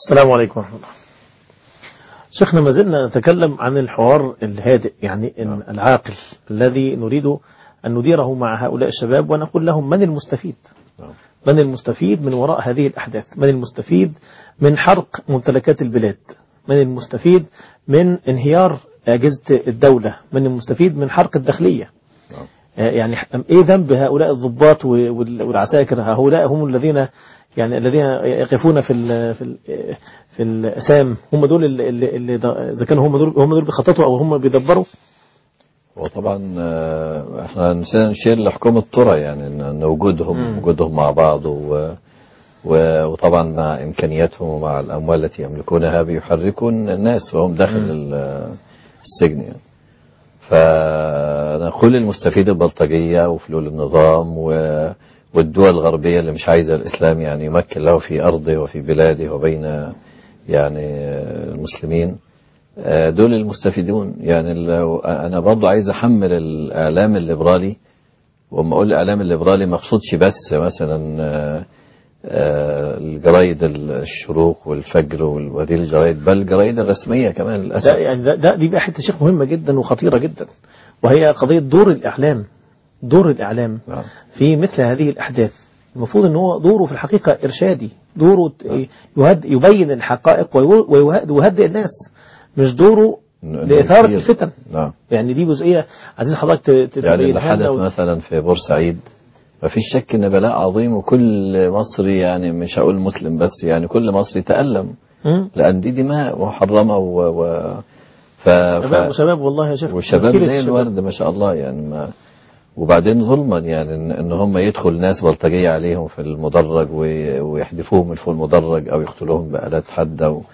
السلام عليكم ورحمة الله شيخنا ما زلنا نتكلم عن الحوار الهادئ يعني إن العاقل الذي نريد أن نديره مع هؤلاء الشباب ونقول لهم من المستفيد من المستفيد من وراء هذه الأحداث من المستفيد من حرق ممتلكات البلاد من المستفيد من انهيار أجهزة الدولة من المستفيد من حرق الداخلية يعني ايه ذنب هؤلاء الضباط والعساكر هؤلاء هم الذين يعني الذين يقفون في ال في ال في الاسام هم دول اللي اللي اذا كانوا هم دول هم دول بيخططوا او هم بيدبروا وطبعا آه، احنا نسينا نشير لحكومة الطرة يعني ان إن وجودهم مم. وجودهم مع بعض و و- وطبعا مع امكانياتهم ومع الاموال التي يملكونها بيحركون الناس وهم داخل مم. ال- السجن يعني فنقول المستفيد البلطجية وفلول النظام و والدول الغربية اللي مش عايزة الإسلام يعني يمكن له في أرضه وفي بلاده وبين يعني المسلمين آه، دول المستفيدون يعني لو أنا برضو عايز أحمل الإعلام الليبرالي وما أقول الإعلام الليبرالي ما اقصدش بس مثلا آه، آه، الجرايد الشروق والفجر وال- وهذه الجرايد بل الجرايد الرسمية كمان للأسف ده يعني ده, ده دي بقى حته شيخ مهمه جدا وخطيره جدا وهي قضيه دور الاعلام دور الاعلام نعم. في مثل هذه الاحداث المفروض ان هو دوره في الحقيقه ارشادي دوره يهد يبين الحقائق ويو- ويهد- ويهدئ الناس مش دوره إنه- إنه لاثاره يثير. الفتن نعم يعني دي جزئيه عايزين حضرتك ت- ت- يعني اللي تبينها حدث لنا و- مثلا في بورسعيد ما فيش شك ان بلاء عظيم وكل مصري يعني مش هقول مسلم بس يعني كل مصري تألم مم. لأن دي دماء محرمة و, و ف... شباب ف... وشباب والله يا شيخ والشباب كتير زي الشباب. الورد ما شاء الله يعني ما وبعدين ظلما يعني ان, إن هم يدخل ناس بلطجية عليهم في المدرج وي- ويحدفوهم من فوق المدرج او يقتلوهم بآلات حادة و...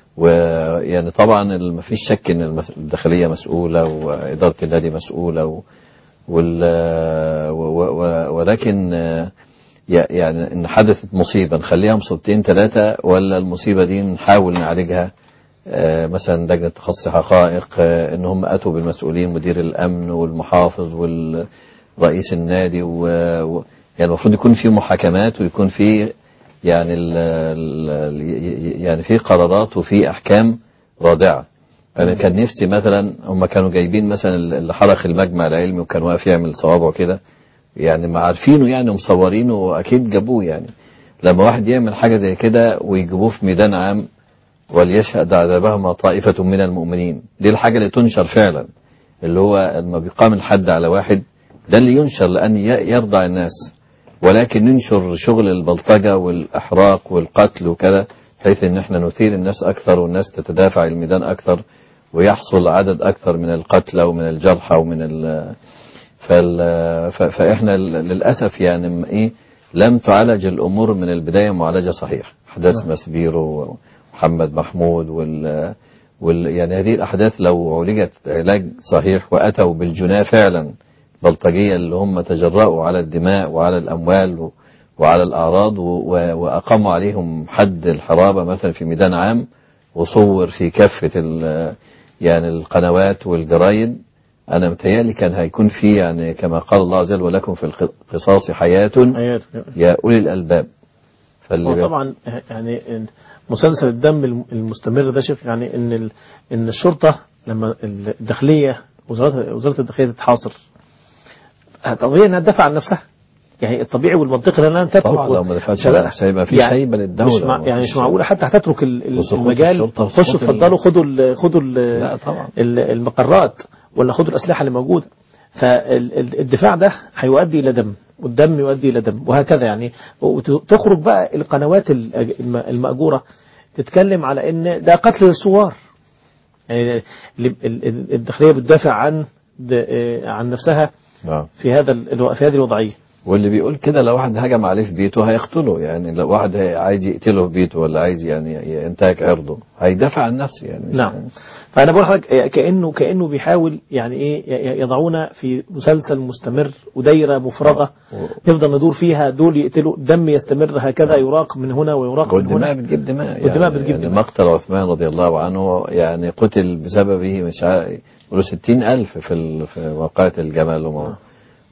ويعني طبعا ما فيش شك ان المس- الداخلية مسؤولة وإدارة النادي مسؤولة و... وال... و... و... و... ولكن آه، ي- يعني ان حدثت مصيبة نخليها مصيبتين ثلاثة ولا المصيبة دي نحاول نعالجها آه، مثلا لجنة تخصص حقائق آه، ان هم اتوا بالمسؤولين مدير الامن والمحافظ والرئيس النادي و... و... يعني المفروض يكون في محاكمات ويكون في يعني ال... ال... يعني في قرارات وفي احكام رادعة انا كان نفسي مثلا هم كانوا جايبين مثلا اللي حرق المجمع العلمي وكان واقف يعمل صوابعه كده يعني ما عارفينه يعني ومصورينه واكيد جابوه يعني لما واحد يعمل حاجة زي كده ويجيبوه في ميدان عام وليشهد عذابهما طائفة من المؤمنين دي الحاجة اللي تنشر فعلا اللي هو لما بيقام الحد على واحد ده اللي ينشر لأن ي- يرضع الناس ولكن ننشر شغل البلطجة والإحراق والقتل وكذا بحيث ان احنا نثير الناس اكثر والناس تتدافع الميدان اكثر ويحصل عدد اكثر من القتلى ومن الجرحى ومن ال فال ف- فاحنا ل- للاسف يعني م- ايه لم تعالج الامور من البدايه معالجه صحيحه احداث مسبيرو ومحمد محمود وال وال يعني هذه الاحداث لو عولجت علاج صحيح واتوا بالجناه فعلا بلطجيه اللي هم تجرأوا على الدماء وعلى الاموال و- وعلى الاعراض و- و- واقاموا عليهم حد الحرابه مثلا في ميدان عام وصور في كافه ال- يعني القنوات والجرايد انا متهيألي كان هيكون في يعني كما قال الله عز وجل ولكم في القصاص حياة حياته يا اولي الالباب فاللي بي- وطبعا يعني مسلسل الدم الم- المستمر ده شيخ يعني ان ال- ان الشرطه لما الداخليه وزاره وزاره الداخليه تتحاصر طبيعي انها تدافع عن نفسها يعني الطبيعي والمنطقي انها تترك طبعا لو ما دفعتش شباب- عن نفسها يبقى في هيبة للدولة مش مع يعني مش معقوله حتى هتترك ال- ال- وسقوط المجال الشرطة خشوا وسقوط ال- اتفضلوا خدوا ال خدوا ال لا طبعا ال- المقرات ولا خدوا الأسلحة اللي موجودة فالدفاع ده هيؤدي إلى دم والدم يؤدي إلى دم وهكذا يعني وتخرج بقى القنوات ال- الم- المأجورة تتكلم على ان ده قتل للثوار يعني ال- ال- الداخلية بتدافع عن د- آه، عن نفسها نعم في هذا ال- في هذه الوضعية واللي بيقول كده لو واحد هجم عليه في بيته هيقتله يعني لو واحد هي- عايز يقتله في بيته ولا عايز يعني ينتهك عرضه هيدافع عن نفسه يعني مش نعم فأنا بقول لحضرتك آه، كأنه كأنه بيحاول يعني إيه ي- يضعونا في مسلسل مستمر ودايرة مفرغة و- نفضل ندور فيها دول يقتلوا دم يستمر هكذا يراق من هنا ويراق من والدماء هنا بتجيب دماء والدماء يعني, بتجيب يعني دماء. مقتل عثمان رضي الله عنه يعني قتل بسببه مش عارف يقولوا ستين ألف في ال- في واقعة الجمل وما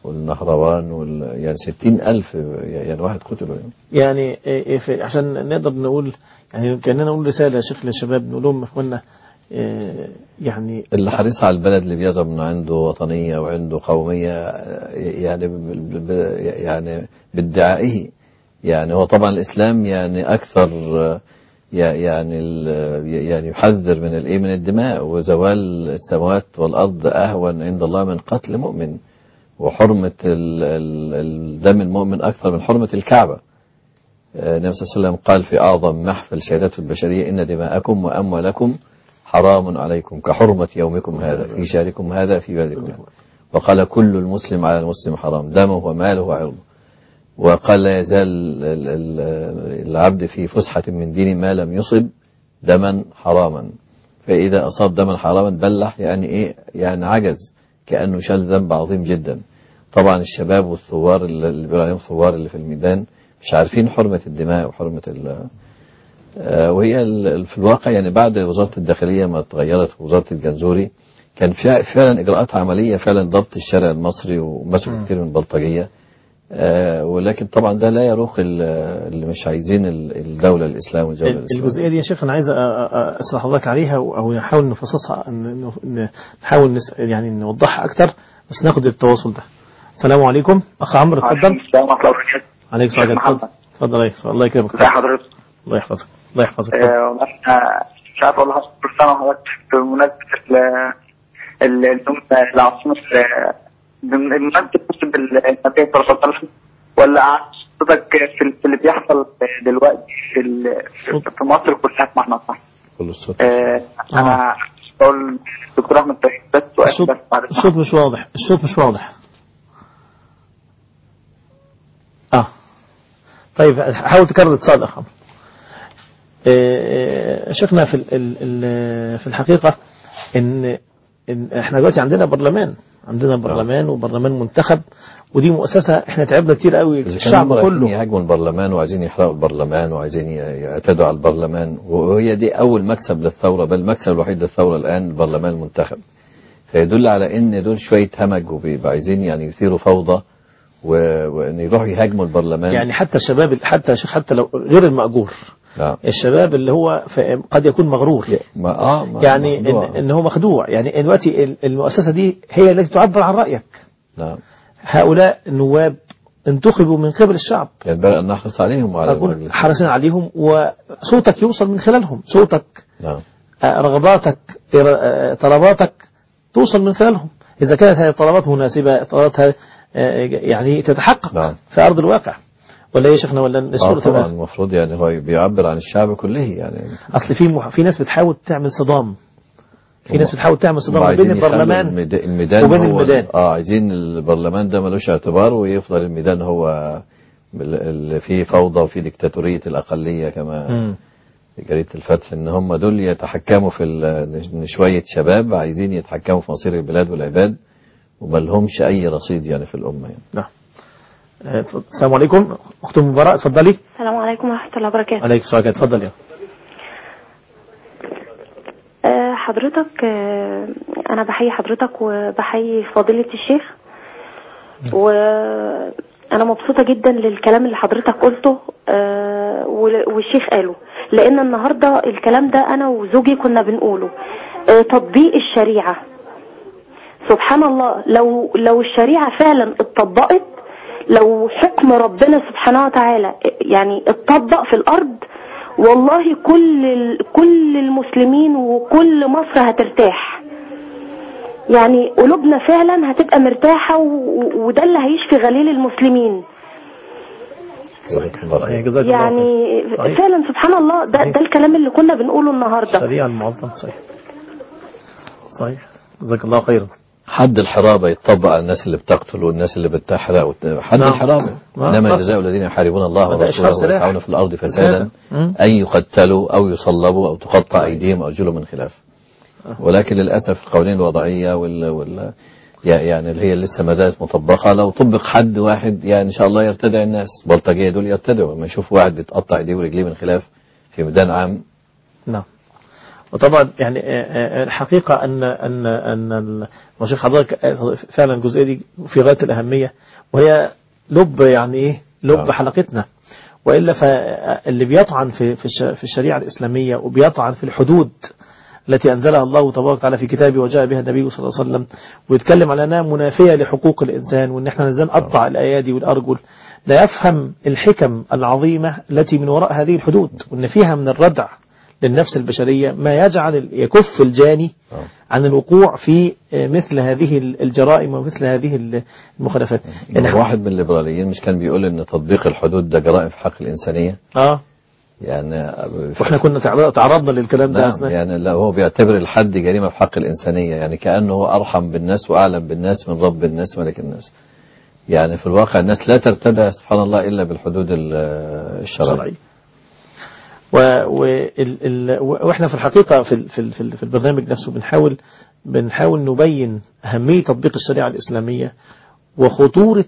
والنهروان وال... يعني ستين ألف يعني واحد قتلوا يعني. يعني إيه في عشان نقدر نقول يعني كأننا نقول رسالة يا شيخ للشباب نقول لهم إخواننا إيه يعني اللي حريص على البلد اللي بيزعم انه عنده وطنيه وعنده قوميه يعني ب... ب... يعني بادعائه يعني هو طبعا الاسلام يعني اكثر يعني يعني يحذر من الايه من الدماء وزوال السماوات والارض اهون عند الله من قتل مؤمن وحرمه الدم المؤمن اكثر من حرمه الكعبه النبي صلى الله عليه وسلم قال في اعظم محفل شهادته البشريه ان دماءكم واموالكم حرام عليكم كحرمة يومكم هذا في شهركم هذا في بلدكم وقال كل المسلم على المسلم حرام دمه وماله وعرضه وقال لا يزال العبد في فسحة من دين ما لم يصب دما حراما فإذا أصاب دما حراما بلح يعني إيه يعني عجز كأنه شال ذنب عظيم جدا طبعا الشباب والثوار اللي بيقول عليهم ثوار اللي في الميدان مش عارفين حرمة الدماء وحرمة وهي في الواقع يعني بعد وزارة الداخلية ما تغيرت وزارة الجنزوري كان فعلا إجراءات عملية فعلا ضبط الشارع المصري ومسوا كتير من البلطجية ولكن طبعا ده لا يروق اللي مش عايزين الدولة الإسلام والجولة الإسلام الجزئية دي يا شيخ أنا عايز أسأل حضرتك عليها أو نحاول نفصصها نحاول يعني نوضحها أكتر بس ناخد التواصل ده السلام عليكم أخ عمرو اتفضل السلام ورحمة الله وبركاته عليك السلام اتفضل اتفضل الله يكرمك ازي حضرتك الله يحفظك الله يحفظك آه، احنا مش عارف اقول لحضرتك كل سنه وحضرتك بمناسبه ال- اليوم العاصمه بمناسبه موسم النبي صلى الله عليه وسلم ولا حضرتك في في اللي بيحصل دلوقتي في ال- في- في مصر كلها بمعنى صح كل الصوت آه، انا بقول دكتور احمد توفيق بس سؤال الصوت بس بعد الصوت مش واضح الصوت مش واضح اه طيب حاول تكرر الاتصال يا اخ عمرو آه، شيخنا في ال- ال- ال- في الحقيقة ان ان احنا دلوقتي عندنا برلمان عندنا برلمان وبرلمان منتخب ودي مؤسسة احنا تعبنا كتير قوي إذا كان الشعب هم رايحين كله يهاجموا البرلمان وعايزين يحرقوا البرلمان وعايزين ي- يعتدوا على البرلمان وهي دي أول مكسب للثورة بل المكسب الوحيد للثورة الآن البرلمان المنتخب فيدل على إن دول شوية همج وبيبقوا عايزين يعني يثيروا فوضى و- وإن يروحوا يهاجموا البرلمان يعني حتى الشباب حتى يا شيخ حتى لو غير المأجور نعم الشباب اللي هو ف- قد يكون مغرور ما آه ما يعني إن, موضوع. ان هو مخدوع يعني دلوقتي ال- المؤسسة دي هي التي تعبر عن رأيك نعم هؤلاء النواب انتخبوا من قبل الشعب ينبغي أن نحرص عليهم وعلى فكون المجلس. حريصين عليهم وصوتك يوصل من خلالهم صوتك نعم آه، رغباتك آه، طلباتك توصل من خلالهم إذا كانت هذه الطلبات مناسبة طلبات هذه، آه، يعني تتحقق نعم. في أرض الواقع ولا إيه يا شيخنا ولا آه الصورة طبعا تبقى المفروض يعني هو بيعبر عن الشعب كله يعني أصل في مح... في ناس بتحاول تعمل صدام في ناس بتحاول تعمل صدام هم ما بين عايزين يخلوا البرلمان الميد- الميدان وبين هو الميدان. اه عايزين البرلمان ده ملوش اعتبار ويفضل الميدان هو ال- اللي فيه فوضى وفيه ديكتاتورية الأقلية كما مم. في جريدة الفتح إن هم دول يتحكموا في ال- إن شوية شباب عايزين يتحكموا في مصير البلاد والعباد وما لهمش أي رصيد يعني في الأمة يعني. نعم آه، اتفضل. السلام عليكم أخت مباراة اتفضلي السلام عليكم ورحمة الله وبركاته عليك السلام اتفضل يا أه حضرتك أه أنا بحيي حضرتك وبحيي فضيلة الشيخ وأنا مبسوطة جدا للكلام اللي حضرتك قلته أه وال- والشيخ قاله لأن النهاردة الكلام ده أنا وزوجي كنا بنقوله أه تطبيق الشريعة سبحان الله لو لو الشريعة فعلا اتطبقت لو حكم ربنا سبحانه وتعالى يعني اتطبق في الأرض والله كل ال- كل المسلمين وكل مصر هترتاح يعني قلوبنا فعلا هتبقى مرتاحة و- وده اللي هيشفي غليل المسلمين جزاكم الله خير. صحيح جزاك الله يعني خير. صحيح. فعلا سبحان الله ده, صحيح. ده الكلام اللي كنا بنقوله النهاردة سريع المعظم صحيح صحيح جزاك الله خيرا حد الحرابة يتطبق على الناس اللي بتقتل والناس اللي بتحرق وت- حد نعم. الحرابة نعم. إنما طبعا. جزاء الذين يحاربون الله وده إشهار ورسوله سلاح. ويسعون في الأرض فسادا مم. أن يقتلوا أو يصلبوا أو تقطع أيديهم أو أرجلهم من خلاف ولكن للأسف القوانين الوضعية وال, وال يعني اللي هي لسه ما زالت مطبقة لو طبق حد واحد يعني إن شاء الله يرتدع الناس بلطجية دول يرتدعوا لما يشوف واحد بيتقطع إيديه ورجليه من خلاف في ميدان عام نعم وطبعا يعني آه، آه، الحقيقة أن أن أن ال- وشيخ حضرتك آه، فعلا الجزئية دي في غاية الأهمية وهي لب يعني إيه لب آه. حلقتنا وإلا فاللي بيطعن في في الش- في الشريعة الإسلامية وبيطعن في الحدود التي أنزلها الله تبارك وتعالى في كتابه وجاء بها النبي صلى الله عليه وسلم ويتكلم على أنها منافية لحقوق الإنسان وأن احنا ازاي نقطع الأيادي والأرجل لا يفهم الحكم العظيمة التي من وراء هذه الحدود وأن فيها من الردع للنفس البشرية ما يجعل يكف الجاني آه. عن الوقوع في مثل هذه الجرائم ومثل هذه المخالفات يعني واحد من الليبراليين مش كان بيقول ان تطبيق الحدود ده جرائم في حق الانسانيه اه يعني واحنا كنا تعرض- تعرضنا للكلام ده نعم أثناء يعني لا هو بيعتبر الحد جريمه في حق الانسانيه يعني كانه هو ارحم بالناس واعلم بالناس من رب الناس ملك الناس يعني في الواقع الناس لا ترتدع سبحان الله الا بالحدود ال- الشرعيه شرعي و و ال ال واحنا في الحقيقة في ال في ال في, ال في البرنامج نفسه بنحاول بنحاول نبين أهمية تطبيق الشريعة الإسلامية وخطورة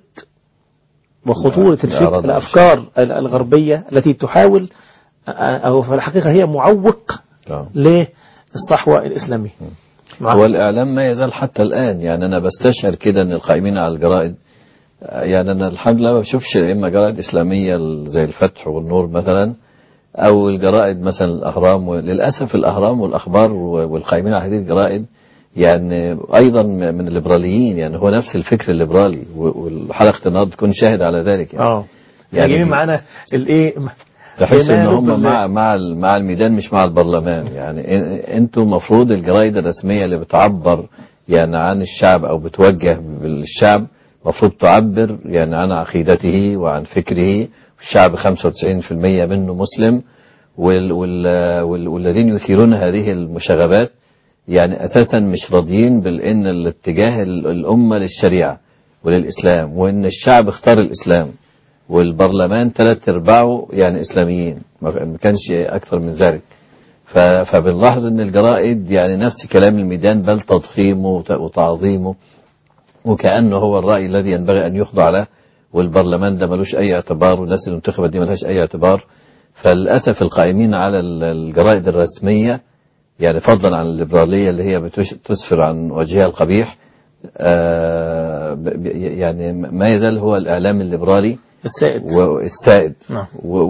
وخطورة الفكر الأعراض الأفكار ال- الغربية التي تحاول أو في الحقيقة هي معوق آه. للصحوة الإسلامية هو الإعلام ما يزال حتى الآن يعني أنا بستشعر كده أن القائمين على الجرائد آه، يعني أنا الحمد لله ما بشوفش إما جرائد إسلامية زي الفتح والنور مثلا أو الجرائد مثلا الأهرام للأسف الأهرام والأخبار والقائمين على هذه الجرائد يعني أيضا من الليبراليين يعني هو نفس الفكر الليبرالي والحلقة النهارده تكون شاهد على ذلك يعني اه يعني يعني جايبين معانا الايه تحس ان جمال هم بال- مع مع ال- مع الميدان مش مع البرلمان يعني إن- انتوا المفروض الجرايد الرسميه اللي بتعبر يعني عن الشعب او بتوجه بالشعب المفروض تعبر يعني عن عقيدته وعن فكره الشعب 95% منه مسلم وال وال وال والذين يثيرون هذه المشاغبات يعني اساسا مش راضيين بان الاتجاه ال- الامه للشريعه وللاسلام وان الشعب اختار الاسلام والبرلمان ثلاث ارباعه يعني اسلاميين ما ما كانش اكثر من ذلك ف- فبنلاحظ ان الجرائد يعني نفس كلام الميدان بل تضخيمه وت- وتعظيمه وكانه هو الراي الذي ينبغي ان يخضع له والبرلمان ده ملوش اي اعتبار والناس المنتخبه دي ملهاش اي اعتبار فللاسف القائمين على ال- الجرائد الرسميه يعني فضلا عن الليبراليه اللي هي بتش- تسفر عن وجهها القبيح آه، ب- ب- يعني ما يزال هو الاعلام الليبرالي السائد والسائد نعم.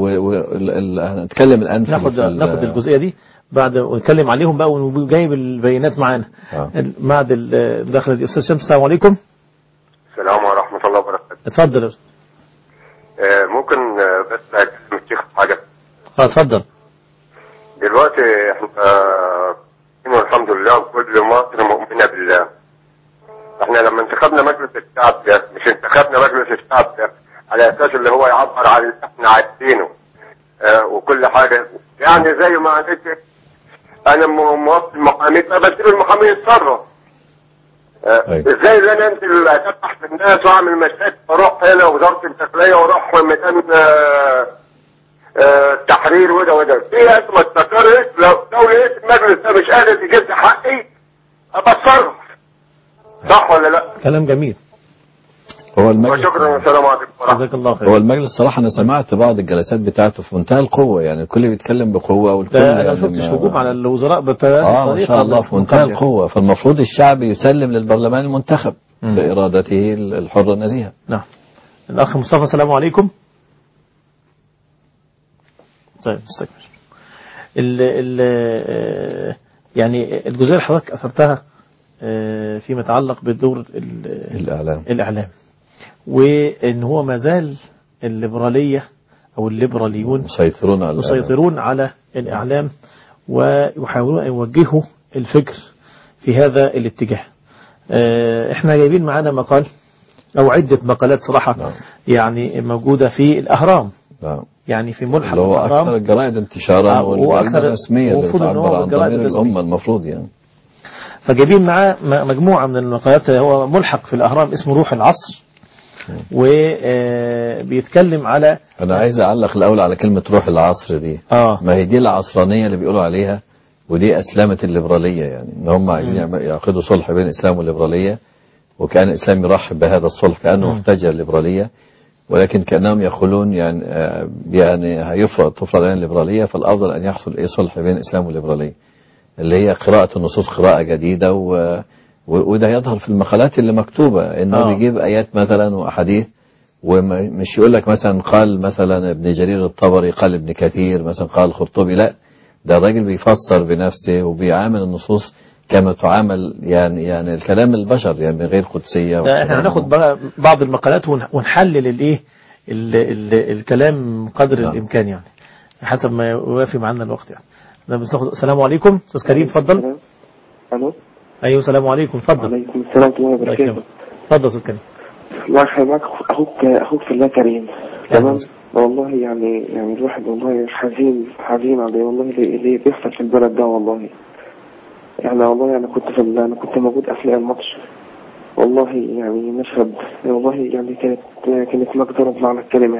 ونتكلم الان في ناخد في ال- ناخد الجزئيه دي بعد ونتكلم عليهم بقى وجايب البيانات معانا آه. بعد المداخله دي استاذ شمس السلام عليكم السلام ورحمة الله وبركاته اتفضل يا أستاذ. آه، ممكن آه، بس أكلم الشيخ في حاجة اه اتفضل دلوقتي احنا آه، والحمد لله كل مصر مؤمنة بالله احنا لما انتخبنا مجلس الشعب ده مش انتخبنا مجلس الشعب ده على اساس اللي هو يعبر عن اللي احنا عايزينه آه، وكل حاجة يعني زي ما قلت انا م- موصل محامي فبسيب المحامي يتصرف آه، أيوة. ازاي اللي انا انزل اتفتح في الناس واعمل مشاكل واروح هنا وزاره الداخليه واروح ميدان آه، آه، التحرير وده وده في ازمه تكررت لو لو لقيت المجلس ده مش قادر يجيب لي حقي ابتصرف صح ولا لا؟ كلام جميل هو المجلس وشكرا والسلام عليكم ورحمه جزاك الله خير هو المجلس صراحة أنا سمعت بعض الجلسات بتاعته في منتهى القوة يعني الكل بيتكلم بقوة والكل ده انا يعني ما شفتش ما- هجوم على الوزراء بطريقه اه ما شاء الله في منتهى القوة فالمفروض الشعب يسلم للبرلمان المنتخب مم. بإرادته الحرة النزيهة نعم الأخ مصطفى السلام عليكم طيب استكمل ال ال آه، يعني الجزئية اللي حضرتك أثرتها آه، فيما يتعلق بدور ال- الإعلام الإعلام وإن هو ما زال الليبرالية أو الليبراليون مسيطرون على الإعلام. يسيطرون على الإعلام ويحاولون أن يوجهوا الفكر في هذا الاتجاه آه، احنا جايبين معانا مقال أو عدة مقالات صراحة نعم. يعني موجودة في الأهرام نعم. يعني في ملحق اللي هو الأهرام أكثر الجرائد انتشارا آه، والجرائد وأكثر- الرسمية اللي المفروض إن هو بتعبر عن الجرائد ضمير الرسمية. الأمة المفروض يعني فجايبين معاه م- مجموعة من المقالات هو ملحق في الأهرام اسمه روح العصر وبيتكلم على أنا عايز أعلق الأول على كلمة روح العصر دي آه ما هي دي العصرانية اللي بيقولوا عليها ودي أسلمة الليبرالية يعني إن هم عايزين يعم- يعقدوا صلح بين الإسلام والليبرالية وكان الإسلام يرحب بهذا الصلح كأنه مم. محتاج الليبرالية ولكن كأنهم يقولون يعني آه، يعني هيفرض تفرض علينا الليبرالية فالأفضل أن يحصل إيه صلح بين الإسلام والليبرالية اللي هي قراءة النصوص قراءة جديدة و و- وده يظهر في المقالات اللي مكتوبة انه آه. بيجيب ايات مثلا واحاديث ومش يقول لك مثلا قال مثلا ابن جرير الطبري قال ابن كثير مثلا قال الخرطبي لا ده الراجل بيفسر بنفسه وبيعامل النصوص كما تعامل يعني يعني الكلام البشر يعني من غير قدسية ده احنا هناخد بقى بعض المقالات ون- ونحلل الايه ال- ال- الكلام قدر نعم. الامكان يعني حسب ما يوافي معنا الوقت يعني ده بناخد السلام عليكم استاذ كريم اتفضل الو ايوه السلام عليكم اتفضل وعليكم السلام ورحمه الله الله وبركاته يكرمك. اتفضل استاذ كريم الله يخليك اخوك اخوك في الله كريم أهلا تمام وسهلا. والله يعني يعني الواحد والله حزين حزين على والله اللي, اللي بيحصل في البلد ده والله يعني والله انا كنت في ال- انا كنت موجود اثناء الماتش والله يعني مشهد والله يعني كانت كانت مقدرة بمعنى الكلمة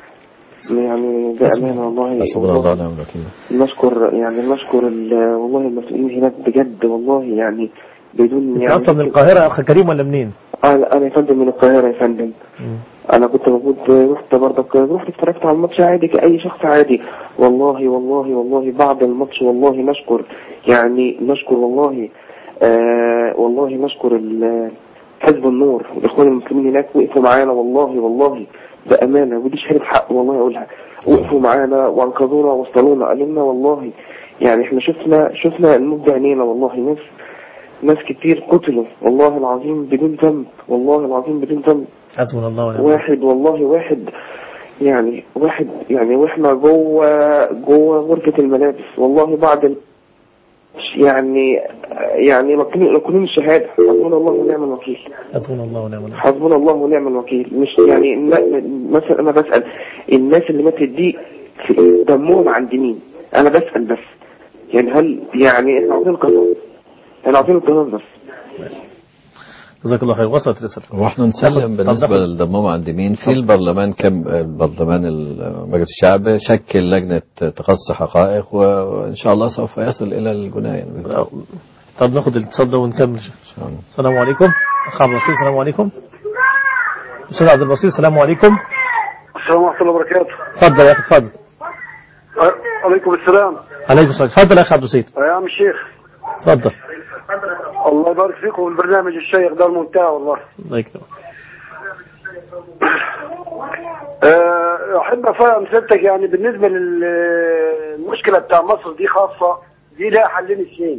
يعني بأمانة والله حسبنا الله ونعم الوكيل نشكر يعني نشكر ال- والله المسؤولين هناك بجد والله يعني بدون انت يعني اصلا من القاهره يا اخ كريم ولا منين؟ انا انا يا فندم من القاهره يا فندم مم. انا كنت موجود رحت برضك رحت اتفرجت على الماتش عادي كاي شخص عادي والله والله والله بعد الماتش والله نشكر يعني نشكر والله آه والله نشكر ال- حزب النور والاخوان المسلمين هناك وقفوا معانا والله والله بامانه ودي شهاده حق والله اقولها وقفوا معانا وانقذونا ووصلونا قالوا لنا والله يعني احنا شفنا شفنا الموت بعينينا والله ناس ناس كتير قتلوا والله العظيم بدون ذنب والله العظيم بدون ذنب حسبنا الله ونعم الوكيل. واحد والله واحد يعني واحد يعني واحنا جوه جوه غرفة الملابس والله بعد ال- يعني يعني لكن الشهادة حسبنا الله ونعم الوكيل حسبنا الله ونعم الوكيل. حسبنا الله ونعم الوكيل مش يعني الن- مثلا انا بسأل الناس اللي ماتت دي في- دمهم عند مين انا بسأل بس يعني هل يعني احنا عاوزين قصاص احنا عاوزين قصاص بس جزاك الله خير وصلت رسالتك واحنا نسلم ناخد- بالنسبة طب ناخد- للدموم عند مين في البرلمان كم البرلمان ال- مجلس الشعب شكل لجنة تخصص حقائق وإن شاء الله سوف يصل إلى الجناية طب ناخد الاتصال ده ونكمل إن شاء الله. السلام عليكم اخ عبد البصير السلام عليكم استاذ عبد البصير السلام عليكم السلام ورحمة الله وبركاته اتفضل يا اخي اتفضل عليكم السلام عليكم السلام اتفضل يا اخ عبد البصير يا عم الشيخ اتفضل الله يبارك فيكم البرنامج الشيق ده الممتع والله الله يكرمك أه، أحب أفهم سيادتك يعني بالنسبة للمشكلة بتاع مصر دي خاصة دي لها حلين اثنين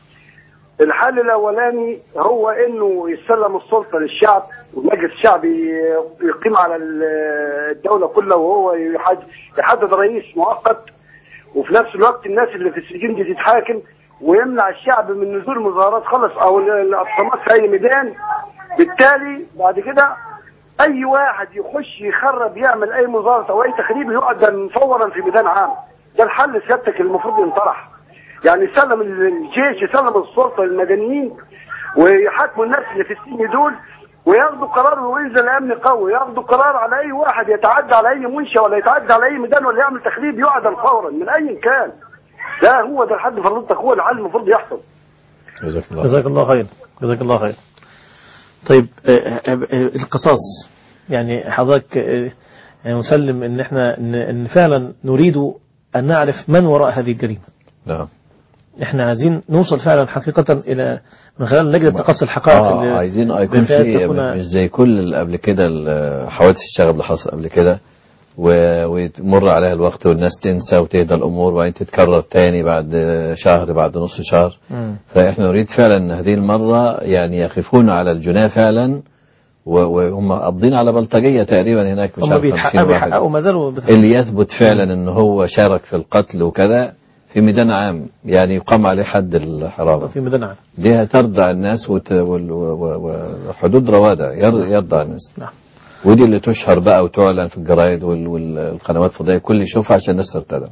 الحل الأولاني هو إنه يسلم السلطة للشعب والمجلس الشعبي يقيم على الدولة كلها وهو يحد- يحدد رئيس مؤقت وفي نفس الوقت الناس اللي في السجين دي تتحاكم ويمنع الشعب من نزول مظاهرات خلص او ال- الاعتصامات في اي ميدان بالتالي بعد كده اي واحد يخش يخرب يعمل اي مظاهره او اي تخريب يقدم فورا في ميدان عام ده الحل سيادتك اللي المفروض ينطرح يعني يسلم الجيش يسلم السلطه للمدنيين ويحاكموا الناس اللي في السجن دول وياخدوا قرار وينزل امن قوي ياخدوا قرار على اي واحد يتعدى على اي منشأ ولا يتعدى على اي ميدان ولا يعمل تخريب يعدم فورا من اي كان ده هو ده الحد فرضتك هو الحل المفروض يحصل جزاك الله جزاك الله خير جزاك الله خير طيب آه، آه، آه، القصاص يعني حضرتك آه، يعني مسلم ان احنا ان إن فعلا نريد ان نعرف من وراء هذه الجريمه نعم احنا عايزين نوصل فعلا حقيقة إلى من خلال لجنة تقصي الحقائق آه اللي عايزين يكون بفات في تكون- مش زي كل اللي قبل كده الحوادث الشغب اللي حصل قبل كده و- ويمر عليها الوقت والناس تنسى وتهدى الأمور وبعدين تتكرر تاني بعد شهر بعد نص شهر مم. فإحنا نريد فعلا أن هذه المرة يعني يقفون على الجناه فعلا و- وهم قابضين على بلطجية تقريبا هناك مش هم عارف 50 بيتحققوا واحد. بيحققوا ما زالوا بت- اللي يثبت فعلا ان هو شارك في القتل وكذا في ميدان عام يعني يقام عليه حد الحرابة في ميدان عام دي هترضع الناس وت- وال- و- و- وحدود روادع ير- يرضع الناس نعم. ودي اللي تشهر بقى وتعلن في الجرايد وال- والقنوات الفضائية كل يشوفها عشان الناس ترتدع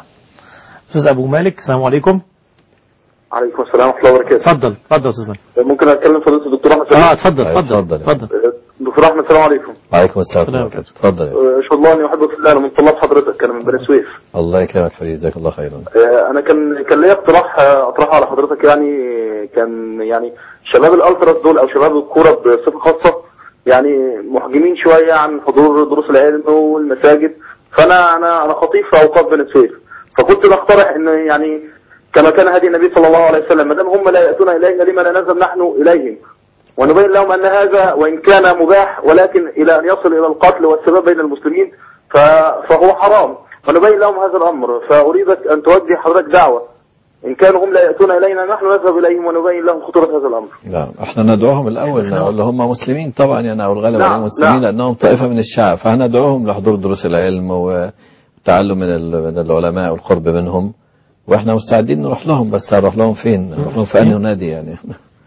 أستاذ أبو مالك السلام عليكم عليكم السلام ورحمة الله وبركاته اتفضل اتفضل يا أستاذ مالك ممكن أتكلم فضيلة الدكتور أحمد اه سليم اتفضل أيوة، اتفضل اتفضل. اتفضل دكتور أحمد السلام عليكم عليكم السلام السلام ورحمة الله تفضل يا- آه، أشهد الله أني أحبك في الله أنا من طلاب حضرتك أنا من بني سويف الله يكرمك حبيبي جزاك الله خيرا آه، أنا كان كان ليا اقتراح آه، أطرحه على حضرتك يعني كان يعني شباب الألتراس دول أو شباب الكورة بصفة خاصة يعني محجمين شوية عن حضور دروس العلم والمساجد فأنا أنا أنا خطيب في أوقاف بني سويف فكنت بقترح إن يعني كما كان هدي النبي صلى الله عليه وسلم ما دام هم لا ياتون الينا لما لا نذهب نحن اليهم ونبين لهم ان هذا وان كان مباح ولكن الى ان يصل الى القتل والسباب بين المسلمين ف- فهو حرام ونبين لهم هذا الامر فاريدك ان توجه حضرتك دعوه ان كانوا هم لا ياتون الينا نحن نذهب اليهم ونبين لهم خطوره هذا الامر لا احنا ندعوهم الاول نقول هم مسلمين طبعا يعني او الغالب نعم، عليهم مسلمين نعم. لانهم طائفه من الشعب فهندعوهم لحضور دروس العلم والتعلم من ال- من العلماء والقرب منهم واحنا مستعدين نروح لهم بس هنروح لهم فين؟ نروح لهم في انهي نادي يعني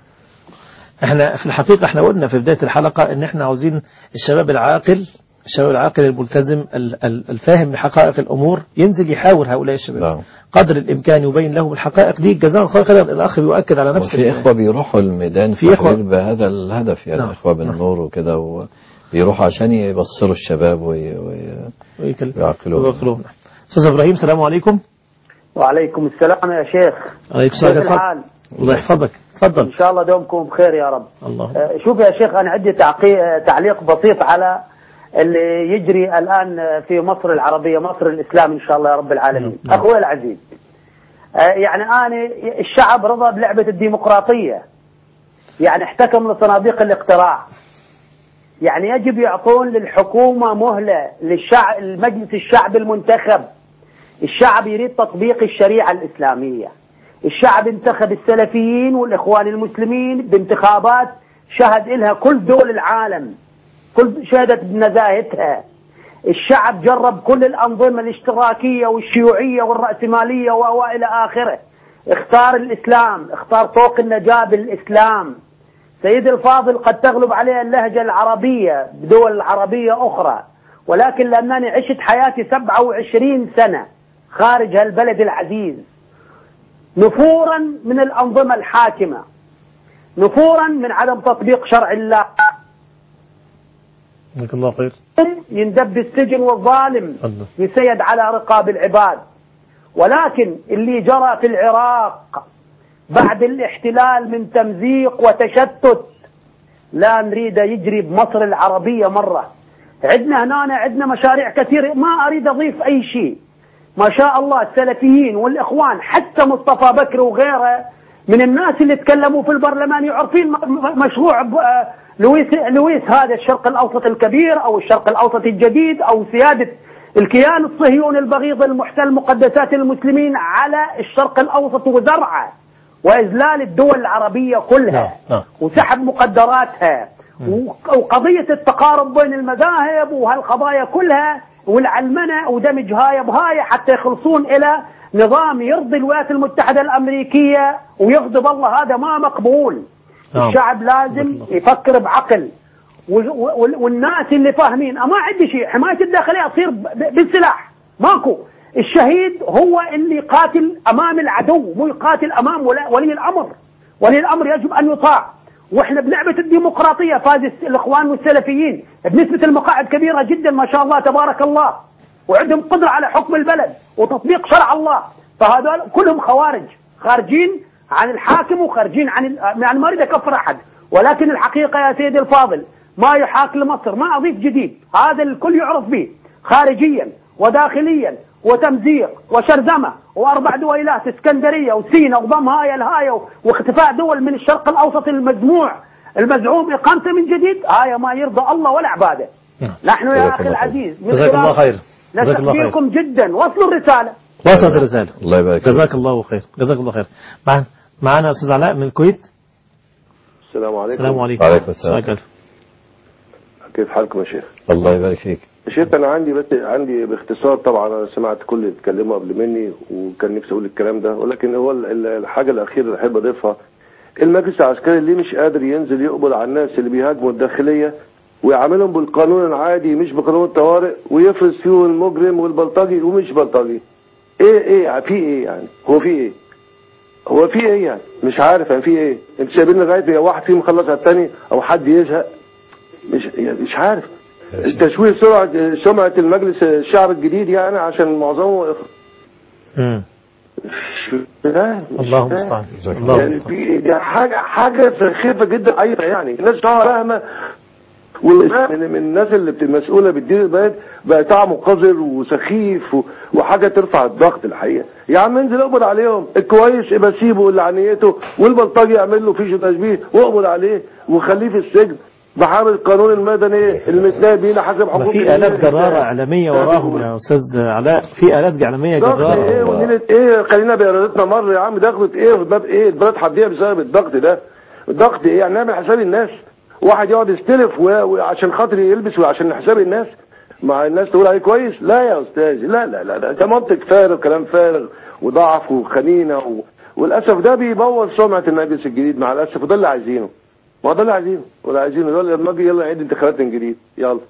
احنا في الحقيقة احنا قلنا في بداية الحلقة ان احنا عاوزين الشباب العاقل الشباب العاقل الملتزم ال- ال- الفاهم بحقائق الامور ينزل يحاور هؤلاء الشباب نعم. قدر الامكان يبين لهم الحقائق دي جزاه الله خيرا الاخ بيؤكد على نفس وفي ال- اخوه بيروحوا الميدان في في إخوة- بهذا الهدف يعني نعم. اخوه بالنور وكده وبيروحوا عشان يبصروا الشباب وي... وي... ويكل- ويعقلوهم. ويعقلوهم. استاذ ابراهيم السلام عليكم وعليكم السلام يا شيخ عليكم كيف السلام الحال؟ الله يحفظك ان تفضل شاء الله دومكم بخير يا رب الله آه، شوف يا شيخ انا عندي تعقي- آه، تعليق بسيط على اللي يجري الان آه، في مصر العربيه مصر الاسلام ان شاء الله يا رب العالمين نعم. اخوي العزيز آه، يعني انا الشعب رضى بلعبه الديمقراطيه يعني احتكم لصناديق الاقتراع يعني يجب يعطون للحكومه مهله للشعب المجلس الشعب المنتخب الشعب يريد تطبيق الشريعه الاسلاميه الشعب انتخب السلفيين والاخوان المسلمين بانتخابات شهد لها كل دول العالم كل شهدت بنزاهتها الشعب جرب كل الانظمه الاشتراكيه والشيوعيه والراسماليه و- والى اخره اختار الاسلام اختار طوق النجاه بالاسلام سيد الفاضل قد تغلب عليه اللهجه العربيه بدول عربيه اخرى ولكن لانني عشت حياتي 27 سنه خارج هالبلد العزيز نفورا من الأنظمة الحاكمة نفورا من عدم تطبيق شرع الله جزاك الله خير يندب بالسجن والظالم الله. يسيد على رقاب العباد ولكن اللي جرى في العراق بعد الاحتلال من تمزيق وتشتت لا نريد يجري بمصر العربية مرة عندنا هنا عندنا مشاريع كثيرة ما أريد أضيف أي شيء ما شاء الله السلفيين والإخوان حتى مصطفى بكر وغيره من الناس اللي تكلموا في البرلمان يعرفين م- م- مشروع ب- آه، لويس لويس هذا الشرق الأوسط الكبير أو الشرق الأوسط الجديد أو سيادة الكيان الصهيوني البغيض المحتل مقدسات المسلمين على الشرق الأوسط وزرعه وإذلال الدول العربية كلها نعم، نعم. وسحب مقدراتها و- وقضية التقارب بين المذاهب وهالقضايا كلها والعلمنة ودمج هاي بهاي حتى يخلصون إلى نظام يرضي الولايات المتحدة الأمريكية ويغضب الله هذا ما مقبول نعم. الشعب لازم يفكر بعقل وال- وال- والناس اللي فاهمين ما عندي شيء حماية الداخلية تصير ب- ب- بالسلاح ماكو الشهيد هو اللي يقاتل أمام العدو مو يقاتل أمام ولا- ولي الأمر ولي الأمر يجب أن يطاع واحنا بلعبة الديمقراطية فاز الس- الإخوان والسلفيين بنسبة المقاعد كبيرة جدا ما شاء الله تبارك الله وعندهم قدرة على حكم البلد وتطبيق شرع الله فهذول كلهم خوارج خارجين عن الحاكم وخارجين عن ال- يعني ما اريد اكفر احد ولكن الحقيقة يا سيدي الفاضل ما يحاك لمصر ما اضيف جديد هذا الكل يعرف به خارجيا وداخليا وتمزيق وشرذمة وأربع دويلات اسكندرية وسينا وضم هاي الهاي واختفاء دول من الشرق الأوسط المجموع المزعوم إقامته من جديد هاي ما يرضى الله ولا عباده نعم. نحن يا جزاك أخي الله خير. العزيز من جزاك الله خلال خير جزاك الله خير نستقبلكم جدا وصلوا الرسالة وصلت الرسالة الله يبارك فيك. جزاك الله خير جزاك الله خير معنا معنا أستاذ علاء من الكويت السلام عليكم السلام عليكم وعليكم السلام. جزاك الله. كيف حالكم يا شيخ؟ الله يبارك فيك يا شيخ انا عندي بس عندي باختصار طبعا انا سمعت كل اللي اتكلموا قبل مني وكان نفسي اقول الكلام ده ولكن هو ال- ال- الحاجه الاخيره اللي احب اضيفها المجلس العسكري اللي مش قادر ينزل يقبل على الناس اللي بيهاجموا الداخليه ويعاملهم بالقانون العادي مش بقانون الطوارئ ويفرض فيه المجرم والبلطجي ومش بلطجي ايه ايه في ايه يعني هو في ايه هو في ايه يعني مش عارف يعني في ايه انت سايبين لغايه واحد فيهم خلص على الثاني او حد يزهق مش يعني مش عارف تشويه سرعه سمعه المجلس الشعب الجديد يعني عشان معظمه مم. مش فاهم مش الله فاهم. المستعان الله يعني المستعان في دي حاجه حاجه سخيفه جدا عيبه يعني الناس طبعا فاهمه ومن من الناس اللي بت- مسؤوله بتدير البلد بقى طعمه قذر وسخيف و- وحاجه ترفع الضغط الحقيقه يا عم انزل اقبض عليهم الكويس يبقى سيبه اللي عنيته والبلطجي يعمل له فيش تشبيه واقبض عليه وخليه في السجن بحامل القانون المدني المتناهي بينا حسب ما حقوق في آلات الإنسان. جرارة إعلامية وراهم يا أستاذ علاء في آلات إعلامية ضغط ايه جرارة ونيلة ايه خلينا بارادتنا مره يا عم ضغط ايه في باب ايه البلد هتضيع بسبب الضغط ده الضغط ايه يعني نعمل حساب الناس واحد يقعد يستلف و- وعشان خاطر يلبس وعشان حساب الناس مع الناس تقول عليه كويس لا يا استاذ لا لا لا ده- ده منطق فارغ كلام فارغ وضعف وخنينه و... وللاسف ده بيبوظ سمعه المجلس الجديد مع الاسف وده اللي عايزينه ما هو ده اللي عايزينه وده عايزينه ده لما اجي يلا نعيد انتخابات من جديد يلا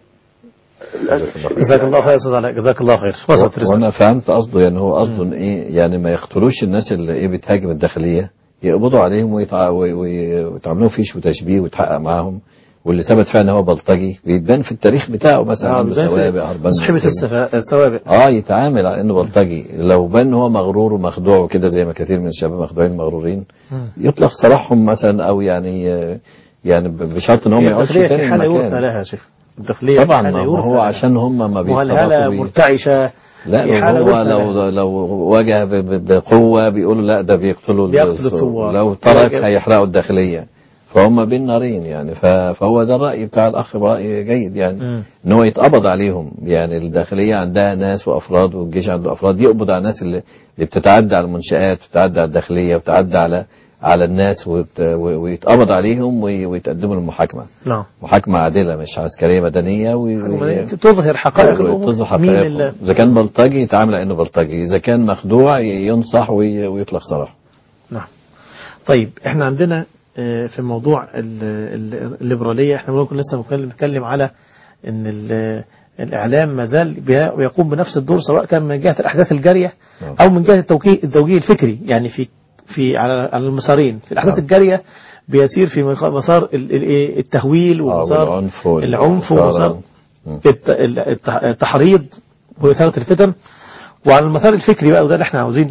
جزاك الله خير يا أستاذ علاء جزاك الله خير وصلت رسالة وانا فهمت قصده يعني هو قصده ايه يعني ما يقتلوش الناس اللي ايه بتهاجم الداخليه يقبضوا عليهم ويتع... وي- وي- ويتعاملوا فيش وتشبيه ويتحقق معاهم واللي ثبت فعلا هو بلطجي بيتبان في التاريخ بتاعه مثلا آه، عنده بيبان في سوابق هربان من صحيفة السجن. السفا- السوابق اه يتعامل على انه بلطجي لو بان إن هو مغرور ومخدوع وكده زي ما كثير من الشباب مخدوعين مغرورين يطلق سراحهم مثلا او يعني يعني ب- بشرط ان هم ما هي يقعدش الداخلية تاني في حالة يرثى المكان لها يا شيخ الداخلية في طبعا حالة ما يرثى هو لها. عشان هم ما وهلهلة بيتصرفوا بيه. مرتعشة لا في لو حالة هو يرثى لو لها. لو واجه ب- ب- بقوة بيقولوا لا ده بيقتلوا ال- بيقتل الثوار. لو ترك واجه- هيحرقوا الداخلية فهم بين نارين يعني ف- فهو ده الرأي بتاع الأخ رأي جيد يعني مم. ان هو يتقبض عليهم يعني الداخلية عندها ناس وأفراد والجيش عنده أفراد يقبض على الناس اللي, اللي بتتعدى على المنشآت بتتعدى على الداخلية بتتعدى على على الناس وت- و- ويتقبض عليهم وي- ويتقدموا للمحاكمة نعم محاكمة عادلة مش عسكرية مدنية وي- وي- تظهر حقائق الأمور تظهر مين حقائق اللي إذا كان بلطجي يتعامل على إنه بلطجي إذا كان مخدوع ينصح وي- ويطلق سراحه نعم طيب احنا عندنا آه، في موضوع ال- ال- الليبرالية احنا ممكن لسه بنتكلم على ان ال- الإعلام ما زال بي- بيقوم بنفس الدور سواء كان من جهة الأحداث الجارية نعم. أو من جهة التوجيه التوجيه الفكري يعني في في على على المسارين في الأحداث نعم. الجارية بيسير في مخ- مسار ال- ال- إيه التهويل آه، ومسار والعنف وال- العنف والإثارة. ومسار مم. الت- ال- الت- التحريض وإثارة الفتن وعلى المسار الفكري بقى وده اللي احنا عاوزين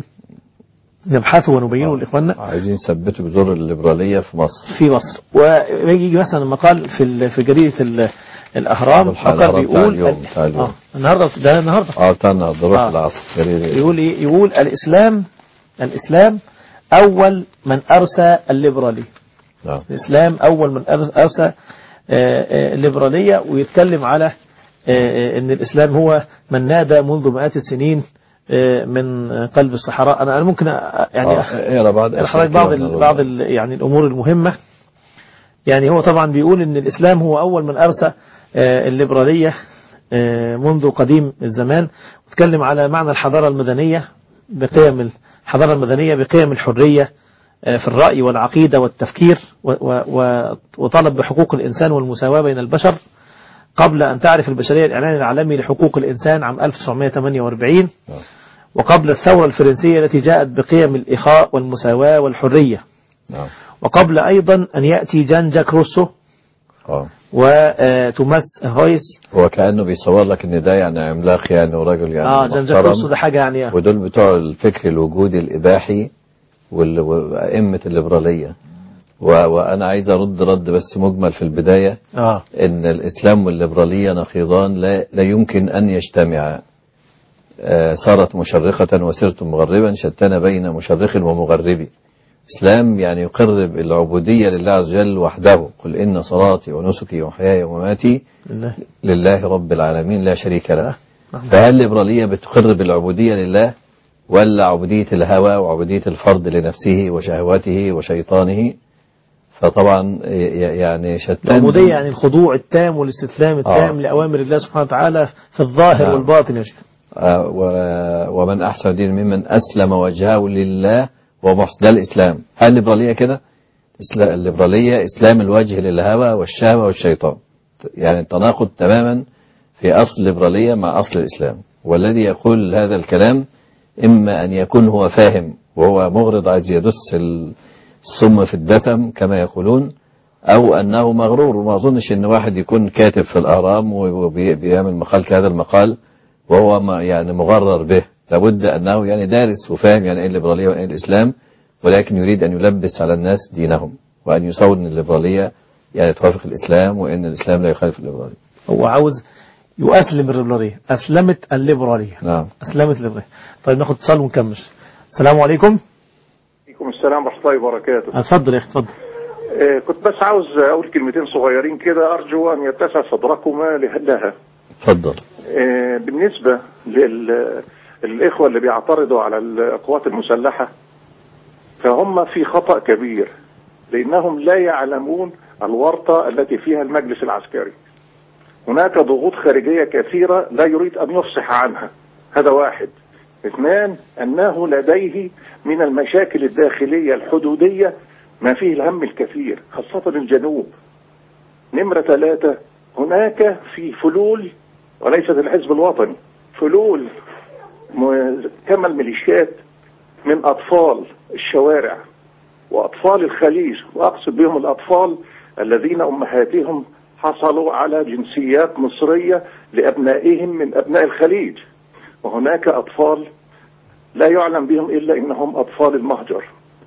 نبحثه ونبينه لإخواننا عايزين يثبتوا جذور الليبرالية في مصر في مصر ويجي مثلا مقال في ال- في جريدة ال- الأهرام الحلقة مقال الأهرام بتاع بيقول اليوم، بتاع اليوم. آه النهارده ده النهارده اه بتاعنا ضروح آه. العصر جريدة. يقول ايه يقول الإسلام الإسلام أول من أرسى الليبرالية نعم الإسلام أول من أرس- أرسى آه، آه، الليبرالية ويتكلم على آه، آه، أن الإسلام هو من نادى منذ مئات السنين آه، من قلب الصحراء أنا أنا ممكن أ- يعني آه، اقرا بعض أنا حضرتك بعض ال- بعض ال- يعني الأمور المهمة يعني هو طبعا بيقول أن الإسلام هو أول من أرسى آه، الليبرالية آه، منذ قديم الزمان وتكلم على معنى الحضارة المدنية بقيم الحضارة المدنية بقيم الحرية آه، في الرأي والعقيدة والتفكير و- و- و- وطلب بحقوق الإنسان والمساواة بين البشر قبل أن تعرف البشرية الإعلان العالمي لحقوق الإنسان عام 1948 نعم. وقبل وقبل الثورة الفرنسية التي جاءت بقيم الإخاء والمساواة والحرية نعم وقبل أيضا أن يأتي جان جاك روسو اه وتوماس هويس هو كأنه بيصور لك ان ده يعني عملاق يعني وراجل يعني آه جان جاك محترم. روسو ده حاجة يعني ودول بتوع الفكر الوجودي الإباحي وال- وأئمة الليبرالية و... وأنا عايز أرد رد بس مجمل في البداية آه إن الإسلام والليبرالية نقيضان لا, لا يمكن أن يجتمعا آه، صارت مشرقة وسرت مغربا شتان بين مشرق ومغرب إسلام يعني يقرب العبودية لله عز وجل وحده قل إن صلاتي ونسكي وحياي ومماتي لله لله رب العالمين لا شريك له نعم. فهل الليبرالية بتقرب العبودية لله ولا عبودية الهوى وعبودية الفرد لنفسه وشهواته وشيطانه فطبعا ي- يعني شتان العبودية يعني الخضوع التام والاستسلام التام آه. لأوامر الله سبحانه وتعالى في الظاهر نعم. والباطن يا شيخ آه، و- ومن أحسن دين ممن أسلم وجهه لله ومحسن ده الإسلام هل الليبرالية كده إسلا- الليبرالية إسلام الوجه للهوى والشهوة والشيطان يعني تناقض تماما في أصل الليبرالية مع أصل الإسلام والذي يقول هذا الكلام إما أن يكون هو فاهم وهو مغرض عايز يدس ال- السم في الدسم كما يقولون أو أنه مغرور وما أظنش أن واحد يكون كاتب في الأهرام وبيعمل مقال كهذا المقال وهو ما- يعني مغرر به لابد أنه يعني دارس وفاهم يعني إيه الليبرالية وإيه الإسلام ولكن يريد أن يلبس على الناس دينهم وأن يصور أن الليبرالية يعني توافق الإسلام وإن الإسلام لا يخالف الليبرالية هو عاوز يؤسلم الليبرالية أسلمت الليبرالية نعم أسلمت الليبرالية طيب ناخد اتصال ونكمل السلام عليكم عليكم السلام ورحمة الله وبركاته اتفضل يا اخي اتفضل آه، كنت بس عاوز أقول كلمتين صغيرين كده أرجو أن يتسع صدركما له- لها اتفضل آه، بالنسبة للإخوة اللي بيعترضوا على القوات المسلحة فهم في خطأ كبير لأنهم لا يعلمون الورطة التي فيها المجلس العسكري هناك ضغوط خارجية كثيرة لا يريد أن يفصح عنها هذا واحد اثنان أنه لديه من المشاكل الداخلية الحدودية ما فيه الهم الكثير خاصة الجنوب نمرة ثلاثة هناك في فلول وليست الحزب الوطني فلول م- كما الميليشيات من أطفال الشوارع وأطفال الخليج وأقصد بهم الأطفال الذين أمهاتهم حصلوا على جنسيات مصرية لأبنائهم من أبناء الخليج وهناك أطفال لا يعلم بهم إلا إنهم أطفال المهجر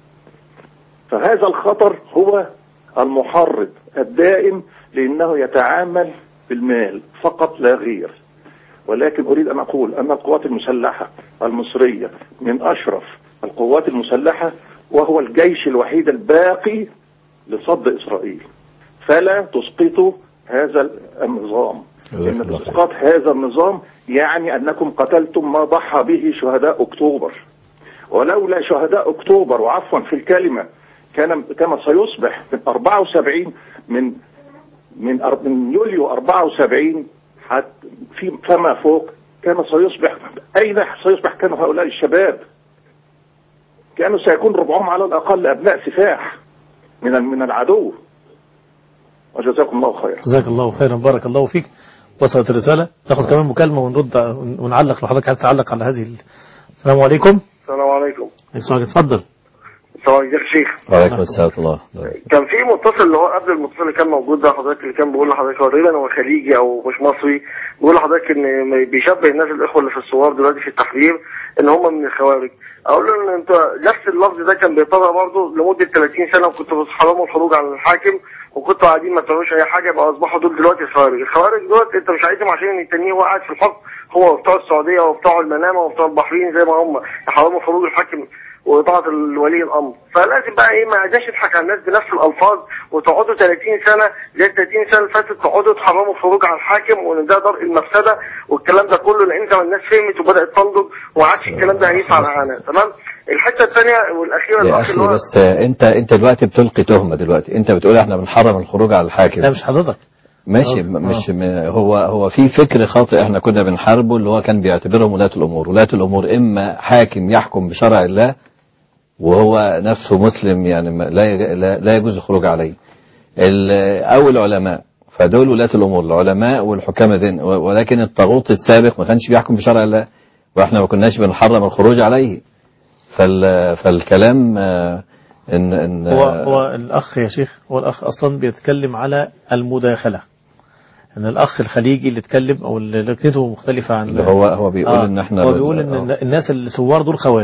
فهذا الخطر هو المحرض الدائم لأنه يتعامل بالمال فقط لا غير ولكن أريد أن أقول أن القوات المسلحة المصرية من أشرف القوات المسلحة وهو الجيش الوحيد الباقي لصد إسرائيل فلا تسقطوا هذا النظام إن إسقاط هذا النظام يعني أنكم قتلتم ما ضحى به شهداء أكتوبر ولولا شهداء أكتوبر وعفوا في الكلمة كان كما سيصبح من 74 من من أر- من يوليو 74 حتى في فما فوق كان سيصبح أين سيصبح كانوا هؤلاء الشباب كانوا سيكون ربعهم على الأقل أبناء سفاح من ال- من العدو وجزاكم الله خير جزاك الله خيرا بارك الله فيك وصلت الرسالة ناخد كمان مكالمة ونرد ونعلق لو حضرتك عايز تعلق على هذه ال- السلام عليكم السلام عليكم عليكم اتفضل السلام عليكم يا شيخ وعليكم السلام ورحمة الله كان في متصل اللي هو قبل المتصل اللي كان موجود ده حضرتك اللي كان بيقول لحضرتك هو تقريبا هو خليجي او مش مصري بيقول لحضرتك ان بيشبه الناس الاخوه اللي في الصور دلوقتي في التحرير ان هم من الخوارج اقول له ان انت نفس اللفظ ده كان بيطبق برضه لمده 30 سنه وكنتوا بتحرموا الخروج عن الحاكم وكنتوا قاعدين ما بتعملوش اي حاجه يبقى اصبحوا دول دلوقتي خوارج الخوارج دول انت مش عايزهم عشان التانيين هو قاعد في الحكم هو وبتوع السعوديه وبتوع المنامه وبتوع البحرين زي ما هم يحرموا خروج الحاكم وطاعة الولي الأمر فلازم بقى إيه ما عايزاش نضحك على الناس بنفس الألفاظ وتقعدوا 30 سنة زي ال 30 سنة اللي فاتت تقعدوا تحرموا الخروج على الحاكم وإن ده درء المفسدة والكلام ده كله لأن طبعا الناس فهمت وبدأت تنضج وما عادش الكلام ده هيفعل معانا تمام الحتة الثانية والأخيرة يا الأخ اللي أخي هو بس انت انت دلوقتي بتلقي تهمة دلوقتي انت بتقول احنا بنحرم الخروج على الحاكم لا مش حضرتك ماشي آه. م- مش م- هو هو في فكر خاطئ احنا كنا بنحاربه اللي هو كان بيعتبرهم ولاة الامور ولاة الامور اما حاكم يحكم بشرع الله وهو نفسه مسلم يعني ما- لا يج- لا, لا يجوز الخروج عليه ال- او العلماء فدول ولاة الامور العلماء والحكام دين و- ولكن الطاغوت السابق ما كانش بيحكم بشرع الله واحنا ما كناش بنحرم الخروج عليه فال فالكلام آه، ان ان هو هو الأخ يا شيخ هو الأخ أصلا بيتكلم على المداخلة ان الأخ الخليجي اللي اتكلم أو اللي لكنته مختلفة عن اللي هو هو بيقول ان احنا هو بن- بيقول ان آه. الناس اللي سوار دول خوارج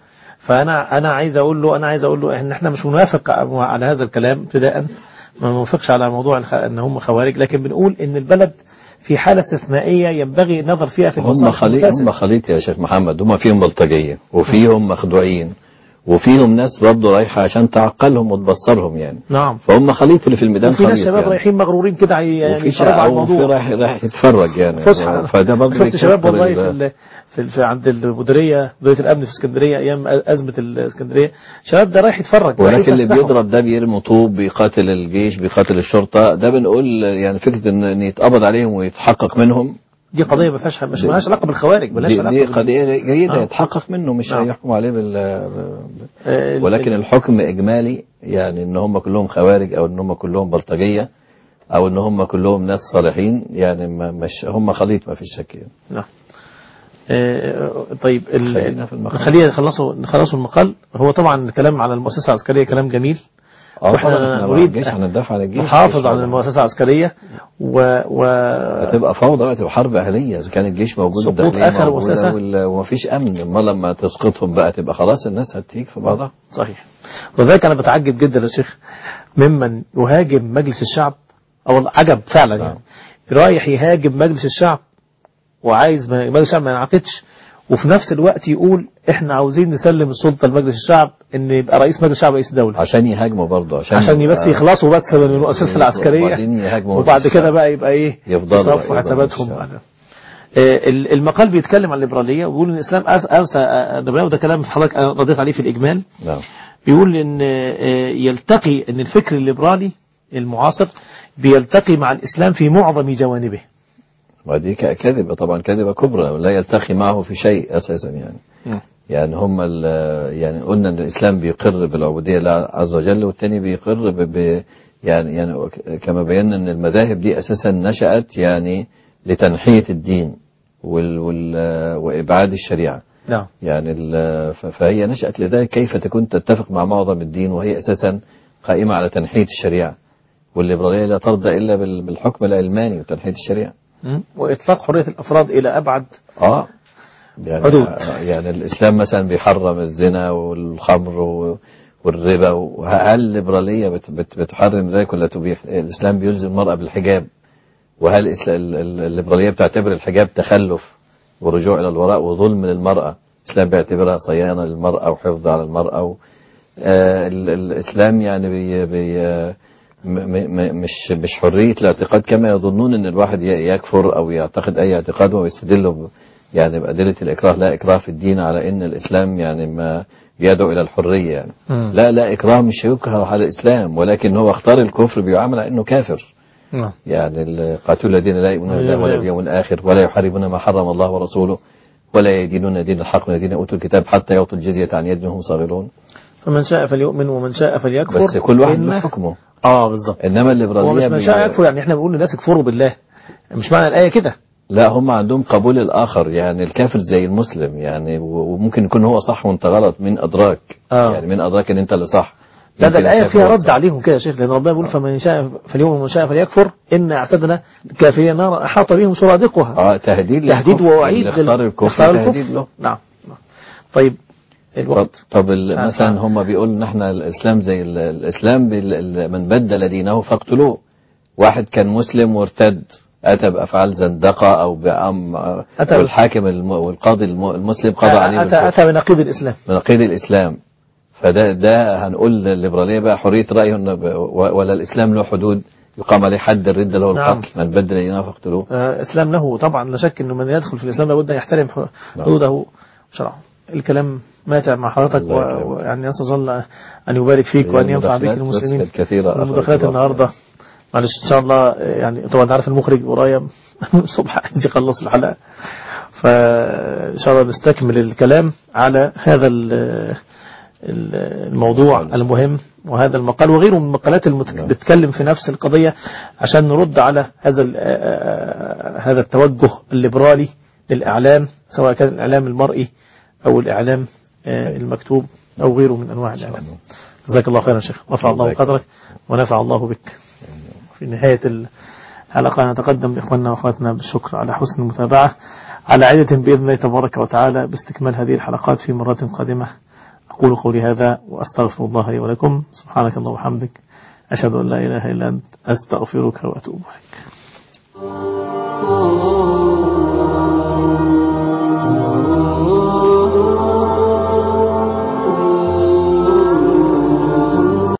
فانا انا عايز اقول له انا عايز اقول له ان احنا مش منافق على هذا الكلام ابتداء ما نوافقش على موضوع الخ... ان هم خوارج لكن بنقول ان البلد في حالة استثنائية ينبغي النظر فيها في هم المصالح خليط المفاسد. هم خليط يا شيخ محمد هم فيهم بلطجية وفيهم مخدوعين وفيهم ناس برضه رايحة عشان تعقلهم وتبصرهم يعني نعم فهم خليط اللي في الميدان وفي ناس خليط شباب يعني. رايحين مغرورين كده عي- يعني وفي يتفرجوا على شقة وفي الموضوع رايح رايح يتفرج يعني فسحة فده برضه شفت شباب بيكتر والله ال- في, ال... في, ال... في عند المديرية مديرية الأمن في اسكندرية أيام أزمة الاسكندرية شباب ده رايح يتفرج رايح ولكن اللي يتفسحوا. بيضرب ده بيرمي طوب بيقاتل الجيش بيقاتل الشرطة ده بنقول يعني فكرة ان إن يتقبض عليهم ويتحقق منهم دي قضية ما فيهاش مش مالهاش علاقة بالخوارج مالهاش دي, علاقة دي بال- قضية جيدة آه. يتحقق منه مش نعم. هيحكم عليه بال آه، ال- ولكن ال- الحكم إجمالي يعني إن هم كلهم خوارج أو إن هم كلهم بلطجية أو إن هم كلهم ناس صالحين يعني ما مش هم خليط ما فيش شك يعني. نعم آه، طيب ال- خلينا في المقال. خلينا نخلصوا نخلصوا المقال هو طبعا الكلام على المؤسسة العسكرية كلام جميل اه واحنا طبعا احنا مع نريد الجيش هندافع عن الجيش نحافظ على المؤسسة العسكرية و, و... هتبقى فوضى بقى تبقى حرب اهليه اذا كان الجيش موجود سقوط والداخليه آخر موجوده مؤسسة. وال- ومفيش امن امال لما تسقطهم بقى تبقى خلاص الناس هتيجي في بعضها صحيح ولذلك أنا بتعجب جدا يا شيخ ممن يهاجم مجلس الشعب أو والله عجب فعلا يعني رايح يهاجم مجلس الشعب وعايز ما- مجلس الشعب ما ينعقدش وفي نفس الوقت يقول احنا عاوزين نسلم السلطة لمجلس الشعب ان يبقى رئيس مجلس الشعب رئيس دولة عشان يهاجموا برضه عشان عشان بس يبقى- يخلصوا بس من المؤسسة العسكرية وبعدين يهاجموا وبعد مجلس كده الشعب. بقى يبقى ايه يفضلوا بقى يصفوا يبقى حساباتهم مجلس بعد. آه، ال- المقال بيتكلم عن الليبرالية ويقول ان الاسلام أرس- ارسى آه، الليبرالية وده كلام حضرتك أنا رديت عليه في الاجمال نعم بيقول ان آه، يلتقي ان الفكر الليبرالي المعاصر بيلتقي مع الاسلام في معظم جوانبه ودي ك- كذبة طبعا كذبة كبرى لا يلتقي معه في شيء أساسا يعني مم. يعني هم ال- يعني قلنا ان الاسلام بيقر بالعبوديه لله عز وجل والتاني بيقر ب ب- يعني يعني وك- كما بينا ان المذاهب دي اساسا نشات يعني لتنحيه الدين وال وال وابعاد الشريعه نعم يعني ال- ف- فهي نشات لذلك كيف تكون تتفق مع معظم الدين وهي اساسا قائمه على تنحيه الشريعه والليبراليه لا ترضى الا بال- بالحكم العلماني وتنحيه الشريعه مم. واطلاق حرية الافراد الى ابعد اه يعني حدود. يعني الاسلام مثلا بيحرم الزنا والخمر و- والربا وهل الليبراليه بت- بت- بتحرم ذلك ولا تبيح؟ الاسلام بيلزم المراه بالحجاب وهل الإس- ال- ال- الليبراليه بتعتبر الحجاب تخلف ورجوع الى الوراء وظلم للمراه؟ الاسلام بيعتبرها صيانه للمراه وحفظ على المراه و آه، ال- الاسلام يعني بي بي آه، م- م- م- مش مش حريه الاعتقاد كما يظنون ان الواحد ي- يكفر او يعتقد اي اعتقاد ويستدلوا ب- يعني بأدلة الإكراه لا إكراه في الدين على إن الإسلام يعني ما بيدعو إلى الحرية يعني مم. لا لا إكراه مش يكره على الإسلام ولكن هو اختار الكفر بيعامل على إنه كافر نعم يعني القاتل الذين لا يؤمنون بالله ولا أيوة. باليوم الآخر ولا يحاربون ما حرم الله ورسوله ولا يدينون دين الحق من الذين أوتوا الكتاب حتى يعطوا الجزية عن يد وهم صاغرون فمن شاء فليؤمن ومن شاء فليكفر بس كل واحد له إن- حكمه اه بالظبط إنما الليبرالية هو مش من بي- شاء يكفر يعني احنا بنقول للناس اكفروا بالله مش معنى الآية كده لا هم عندهم قبول الآخر يعني الكافر زي المسلم يعني و- وممكن يكون هو صح وانت غلط من أدراك آه. يعني من أدراك ان انت اللي صح لا ده يمكن الآية الكافر فيها هو رد الصح. عليهم كده يا شيخ لأن ربنا بيقول فمن شاء فليؤمن ومن شاء فليكفر إن اعتدنا الكافرين نارا أحاط بهم سرادقها اه تهديد تهديد للكفر. ووعيد اللي اختار لل- الكفر اختار تهديد له نعم نعم. طيب طب, الوقت طب ال- ساعة- مثلا ساعة. هم بيقولوا ان احنا الاسلام زي ال- الاسلام بال- ال- من بدل دينه فاقتلوه واحد كان مسلم وارتد اتى بافعال زندقه او بأم أتى- والحاكم الم- والقاضي الم- المسلم قضى عليه أتى, بالكفر. أتى بنقيض الإسلام من قيد الاسلام فده ده هنقول للليبراليه بقى حريه راي إن ب- و- ولا الاسلام له حدود يقام عليه حد الرده اللي هو نعم. القتل من بدل دينه فاقتلوه آه، إسلام له طبعا لا شك أنه من يدخل في الإسلام لابد أن يحترم ح- حدوده وشرعه الكلام ماتع مع حضرتك الله و- يكرمك. ويعني نسأل الله أن يبارك فيك هي وأن ينفع بك المداخلات المسلمين بس كانت كثيرة أخذت المداخلات الوقت. النهاردة معلش إن شاء الله آه، يعني طبعا عارف المخرج ورايا الصبح عايز يخلص الحلقة فإن شاء الله نستكمل الكلام على هذا ال- ال- الموضوع المهم وهذا المقال وغيره من المقالات اللي بتتكلم في نفس القضية عشان نرد على هذا ال- آه، هذا التوجه الليبرالي للإعلام سواء كان الإعلام المرئي أو الإعلام آه، المكتوب أو غيره من أنواع الإعلام جزاك الله خيرا شيخ رفع الله جزاك قدرك ونفع الله بك في نهاية الحلقة نتقدم لإخواننا وأخواتنا بالشكر على حسن المتابعة على عدة بإذن الله تبارك وتعالى باستكمال هذه الحلقات في مرات قادمة أقول قولي هذا وأستغفر الله لي ولكم سبحانك اللهم وبحمدك أشهد أن لا إله إلا أنت أستغفرك وأتوب إليك